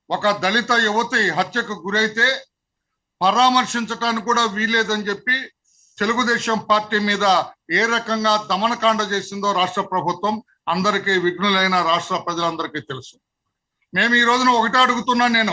ఒక దళిత యువతి హత్యకు గురైతే పరామర్శించటానికి కూడా వీల్లేదని చెప్పి తెలుగుదేశం పార్టీ మీద ఏ రకంగా దమనకాండ చేసిందో రాష్ట్ర ప్రభుత్వం అందరికీ విఘ్నులైన రాష్ట్ర ప్రజలందరికీ తెలుసు మేము ఈ రోజున ఒకటే అడుగుతున్నాను నేను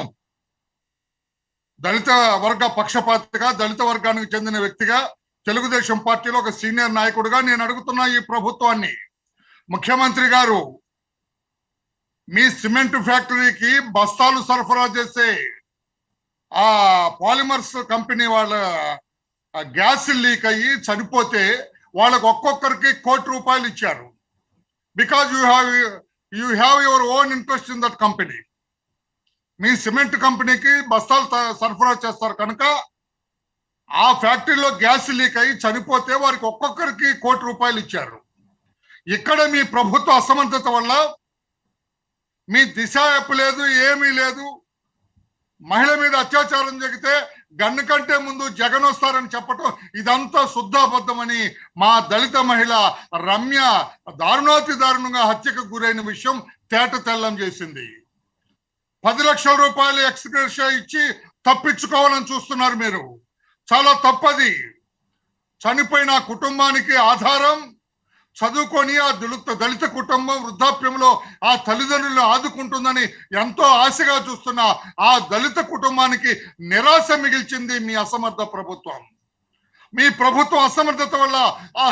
దళిత వర్గ పక్షపాతిగా దళిత వర్గానికి చెందిన వ్యక్తిగా తెలుగుదేశం పార్టీలో ఒక సీనియర్ నాయకుడిగా నేను అడుగుతున్నా ఈ ప్రభుత్వాన్ని ముఖ్యమంత్రి గారు మీ సిమెంట్ ఫ్యాక్టరీకి బస్తాలు సరఫరా చేసే ఆ పాలిమర్స్ కంపెనీ వాళ్ళ ఆ గ్యాస్ లీక్ అయ్యి చనిపోతే వాళ్ళకు ఒక్కొక్కరికి కోటి రూపాయలు ఇచ్చారు because you have you have your own interest in that company మీ సిమెంట్ కంపెనీకి బస్తాలు త- సరఫరా చేస్తారు కనుక ఆ ఫ్యాక్టరీలో గ్యాస్ లీక్ అయ్యి చనిపోతే వారికి ఒక్కొక్కరికి కోటి రూపాయలు ఇచ్చారు ఇక్కడ మీ ప్రభుత్వ అసమర్థత వల్ల మీ దిశ యాప్ లేదు ఏమీ లేదు మహిళ మీద అత్యాచారం జరిగితే గన్ను కంటే ముందు జగన్ వస్తారని చెప్పటం ఇదంతా శుద్ధాబద్ధమని మా దళిత మహిళ రమ్య దారుణాతి దారుణంగా హత్యకు గురైన విషయం తేట తెల్లం చేసింది పది లక్షల రూపాయలు ఎక్స్గ్రేషియా ఇచ్చి తప్పించుకోవాలని చూస్తున్నారు మీరు చాలా తప్పది చనిపోయిన ఆ కుటుంబానికి ఆధారం చదువుకొని ఆ దళిత దళిత కుటుంబం వృద్ధాప్యంలో ఆ తల్లిదండ్రులను ఆదుకుంటుందని ఎంతో ఆశగా చూస్తున్న ఆ దళిత కుటుంబానికి నిరాశ మిగిల్చింది మీ అసమర్థ ప్రభుత్వం మీ ప్రభుత్వం అసమర్థత వల్ల ఆ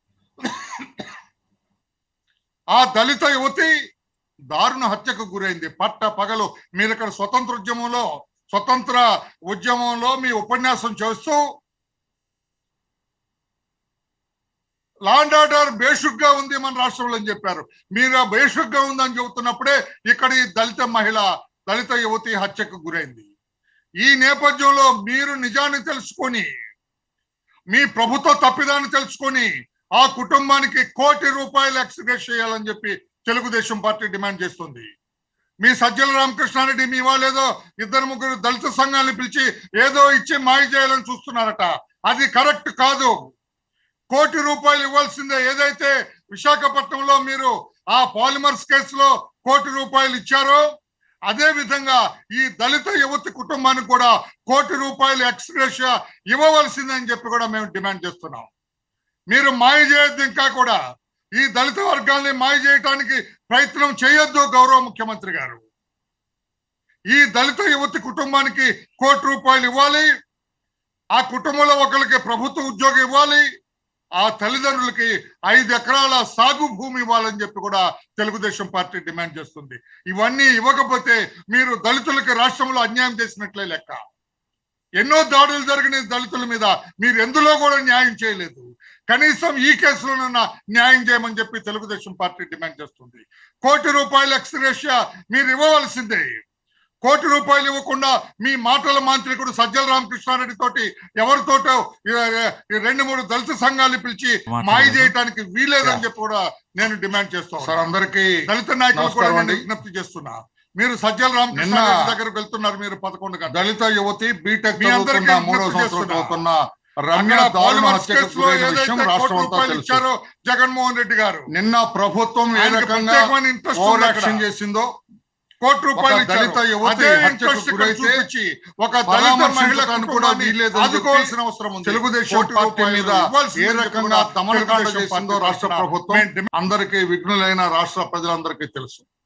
ఆ దళిత యువతి దారుణ హత్యకు గురైంది పట్ట పగలు మీరు ఇక్కడ స్వతంత్ర ఉద్యమంలో స్వతంత్ర ఉద్యమంలో మీ ఉపన్యాసం చేస్తూ లాండ్ ఆర్డర్ బేషుగ్గా ఉంది మన రాష్ట్రంలో అని చెప్పారు మీరు ఆ బేషుగ్గా ఉందని చెబుతున్నప్పుడే ఇక్కడ ఈ దళిత మహిళ దళిత యువతి హత్యకు గురైంది ఈ నేపథ్యంలో మీరు నిజాన్ని తెలుసుకొని మీ ప్రభుత్వ తప్పిదాన్ని తెలుసుకొని ఆ కుటుంబానికి కోటి రూపాయలు ఎక్స్గ్రేస్ చేయాలని చెప్పి తెలుగుదేశం పార్టీ డిమాండ్ చేస్తుంది మీ సజ్జల రామకృష్ణారెడ్డి మీ వాళ్ళేదో ఇద్దరు ముగ్గురు దళిత సంఘాలను పిలిచి ఏదో ఇచ్చి మాయ చేయాలని చూస్తున్నారట అది కరెక్ట్ కాదు కోటి రూపాయలు ఇవ్వాల్సిందే ఏదైతే విశాఖపట్నంలో మీరు ఆ పాలిమర్స్ కేసులో కోటి రూపాయలు ఇచ్చారో అదే విధంగా ఈ దళిత యువతి కుటుంబానికి కూడా కోటి రూపాయలు ఎక్స్గ్రేషియా ఇవ్వవలసిందని చెప్పి కూడా మేము డిమాండ్ చేస్తున్నాం మీరు మాయ చేయొద్దు ఇంకా కూడా ఈ దళిత వర్గాల్ని మాయ చేయటానికి ప్రయత్నం చేయొద్దు గౌరవ ముఖ్యమంత్రి గారు ఈ దళిత యువతి కుటుంబానికి కోటి రూపాయలు ఇవ్వాలి ఆ కుటుంబంలో ఒకరికి ప్రభుత్వ ఉద్యోగం ఇవ్వాలి ఆ తల్లిదండ్రులకి ఐదు ఎకరాల సాగు భూమి ఇవ్వాలని చెప్పి కూడా తెలుగుదేశం పార్టీ డిమాండ్ చేస్తుంది ఇవన్నీ ఇవ్వకపోతే మీరు దళితులకి రాష్ట్రంలో అన్యాయం చేసినట్లే లెక్క ఎన్నో దాడులు జరిగిన దళితుల మీద మీరు ఎందులో కూడా న్యాయం చేయలేదు కనీసం ఈ కేసులోనన్నా న్యాయం చేయమని చెప్పి తెలుగుదేశం పార్టీ డిమాండ్ చేస్తుంది కోటి రూపాయల ఎక్స్గ్రేషియా మీరు ఇవ్వవలసిందే కోటి రూపాయలు ఇవ్వకుండా మీ మాటల మాంత్రికుడు సజ్జల రామకృష్ణారెడ్డి తోటి ఎవరితోటో ఈ- ఈ రెండు మూడు దళిత సంఘాలు పిలిచి మాయ చేయడానికి వీలేదని చెప్పి కూడా నేను డిమాండ్ చేస్తాను సార్ అందరికి దళిత నాయకులు కూడా నమస్కారం నేను అండి. విజ్ఞప్తి చేస్తున్నా మీరు సజ్జల రామకృష్ణారెడ్డి దగ్గరకు వెళ్తున్నారు మీరు పదకొండు గంటలు దళిత యువతి బీటెక్ మీ అందరికీ చదువుతున్న మూడో విజ్ఞప్తి సంవత్సరం చేస్తున్నా. చదువుతున్న రమ్య అక్కడ దారుణ పాలిమర్స్ హత్యకు కేసులో గురైన ఏదైతే విషయం కోటి రాష్ట్రం అంతా రూపాయలు తెలుసు ఇచ్చారో జగన్మోహన్ రెడ్డి గారు నిన్న ప్రభుత్వం ఏ ఆయనకి రకంగా ప్రత్యేకమైన ఇంట్రెస్ట్ ఓవర్ ఉంది యాక్షన్ అక్కడ. చేసిందో కోటి రూపాయలు ఒక ఇచ్చారు. దళిత యువతి అదే హత్యకు ఇంట్రెస్ట్ ఇక్కడ గురైతే చూపించి ఒక దళిత మహిళ పరామర్శించడానికి కూడా కుటుంబాన్ని వీల్లేదని చెప్పి ఆదుకోవాల్సిన అవసరం ఉంది తెలుగుదేశం కోటి పార్టీ రూపాయలు మీద ఇవ్వాల్సిందని ఏ చెప్పి రకంగా కూడా దమనకాండ తెలుగుదేశం చేసిందో పార్టీ రాష్ట్ర తరఫున ప్రభుత్వం మేము డిమాండ్ అందరికీ విఘ్నులైన రాష్ట్ర ప్రజలందరికీ తెలుసు